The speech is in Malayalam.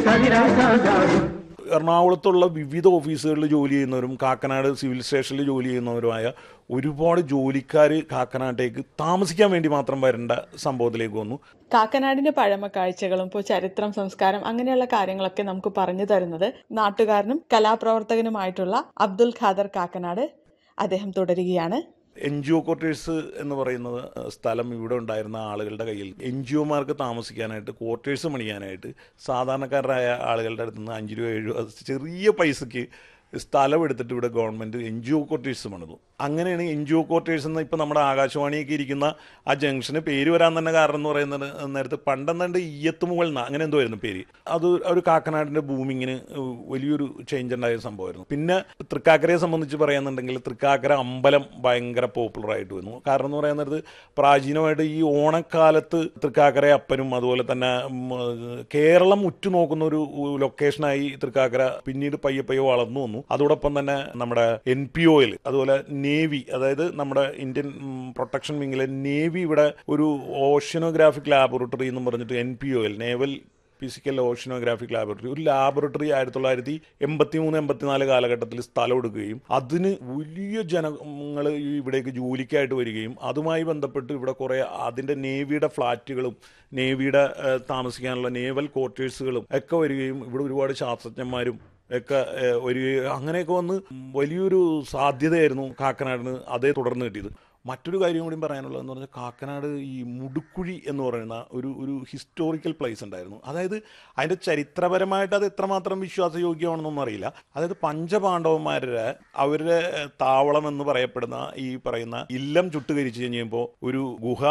കതിരാകാകും എറണാകുളത്തുള്ള വിവിധ ഓഫീസുകളിൽ ജോലി ചെയ്യുന്നവരും കാക്കനാട് സിവിൽ സ്റ്റേഷനിൽ ജോലി ചെയ്യുന്നവരുമായ ഒരുപാട് ജോലിക്കാർ കാക്കനാട്ടേക്ക് താമസിക്കാൻ വേണ്ടി മാത്രം വരേണ്ട സംഭവത്തിലേക്ക് വന്നു കാക്കനാടിന്റെ പഴമ കാഴ്ചകളും ഇപ്പോൾ ചരിത്രം സംസ്കാരം അങ്ങനെയുള്ള കാര്യങ്ങളൊക്കെ നമുക്ക് പറഞ്ഞു തരുന്നത് നാട്ടുകാരനും കലാപ്രവർത്തകനുമായിട്ടുള്ള അബ്ദുൽ ഖാദർ കാക്കനാട് അദ്ദേഹം തുടരുകയാണ് എൻ ജി ഒ ക്വാർട്ടേഴ്സ് എന്ന് പറയുന്നത് സ്ഥലം ഇവിടെ ഉണ്ടായിരുന്ന ആളുകളുടെ കയ്യിൽ എൻ ജി ഒമാർക്ക് താമസിക്കാനായിട്ട് ക്വാർട്ടേഴ്സ് പണിയാനായിട്ട് സാധാരണക്കാരായ ആളുകളുടെ അടുത്ത് നിന്ന് അഞ്ച് രൂപ ഏഴ് രൂപ ചെറിയ പൈസയ്ക്ക് സ്ഥലം എടുത്തിട്ട് ഇവിടെ government N G O quarters പണിതു അങ്ങനെയാണ് എൻ ജി ഒ ക്വാർട്ടേഴ്സ് എന്ന് ഇപ്പം നമ്മുടെ ആകാശവാണിയൊക്കെ ഇരിക്കുന്ന ആ ജംഗ്ഷന് പേര് വരാൻ തന്നെ കാരണം എന്ന് പറയുന്നത് നേരത്തെ പണ്ടെന്നാണ്ട് ഈയത്ത് മുകൾ ന്ന അങ്ങനെ എന്തോ ആയിരുന്നു പേര് അത് ഒരു കാക്കനാടിൻ്റെ ബൂമിങ്ങിന് വലിയൊരു ചേഞ്ച് ഉണ്ടായ സംഭവമായിരുന്നു പിന്നെ തൃക്കാക്കരയെ സംബന്ധിച്ച് പറയുന്നുണ്ടെങ്കിൽ തൃക്കാക്കര അമ്പലം ഭയങ്കര പോപ്പുലർ ആയിട്ട് വന്നു കാരണം എന്ന് പറയുന്നത് പ്രാചീനമായിട്ട് ഈ ഓണക്കാലത്ത് തൃക്കാക്കര അപ്പനും അതുപോലെ തന്നെ ഉം, കേരളം ഉറ്റുനോക്കുന്ന ഒരു ലൊക്കേഷനായി തൃക്കാക്കര പിന്നീട് പയ്യെ പയ്യെ വളർന്നു വന്നു അതോടൊപ്പം തന്നെ നമ്മുടെ എൻ പി ഒയിൽ അതുപോലെ നേവി അതായത് നമ്മുടെ ഇന്ത്യൻ പ്രൊട്ടക്ഷൻ വിങ്ങിലെ നേവി ഇവിടെ ഒരു ഓഷ്യനോഗ്രാഫിക് ലാബോറട്ടറി എന്ന് പറഞ്ഞിട്ട് എൻ പി ഒയിൽ നേവൽ ഫിസിക്കൽ ഓഷ്യനോഗ്രാഫിക് ലാബോറട്ടറി ഒരു ലാബോറട്ടറി ആയിരത്തി തൊള്ളായിരത്തി എൺപത്തി മൂന്ന് എൺപത്തിനാല് കാലഘട്ടത്തിൽ സ്ഥലം എടുക്കുകയും അതിന് വലിയ ജനങ്ങൾ ഇവിടേക്ക് ജോലിക്കായിട്ട് വരികയും അതുമായി ബന്ധപ്പെട്ട് ഇവിടെ കുറേ അതിൻ്റെ നേവിയുടെ ഫ്ലാറ്റുകളും നേവിയുടെ ഏഹ്, താമസിക്കാനുള്ള നേവൽ ക്വാർട്ടേഴ്സുകളും ഒക്കെ വരികയും ഇവിടെ ഒരുപാട് ശാസ്ത്രജ്ഞന്മാരും ഒക്കെ ഏഹ്, ഒരു അങ്ങനെയൊക്കെ വന്ന് വലിയൊരു സാധ്യതയായിരുന്നു കാക്കനാടിന് അതേ തുടർന്ന് കിട്ടിയത് മറ്റൊരു കാര്യം കൂടി പറയാനുള്ളതെന്ന് പറഞ്ഞാൽ കാക്കനാട് ഈ മുടുക്കുഴി എന്ന് പറയുന്ന ഒരു ഒരു ഹിസ്റ്റോറിക്കൽ പ്ലേസ് ഉണ്ടായിരുന്നു അതായത് അതിൻ്റെ ചരിത്രപരമായിട്ട് അത് എത്രമാത്രം വിശ്വാസയോഗ്യമാണെന്നൊന്നും അറിയില്ല അതായത് പഞ്ചപാണ്ഡവന്മാരുടെ അവരുടെ താവളം എന്ന് പറയപ്പെടുന്ന ഈ പറയുന്ന ഇല്ലം ചുട്ടുകരിച്ച് കഴിഞ്ഞപ്പോൾ ഒരു ഗുഹ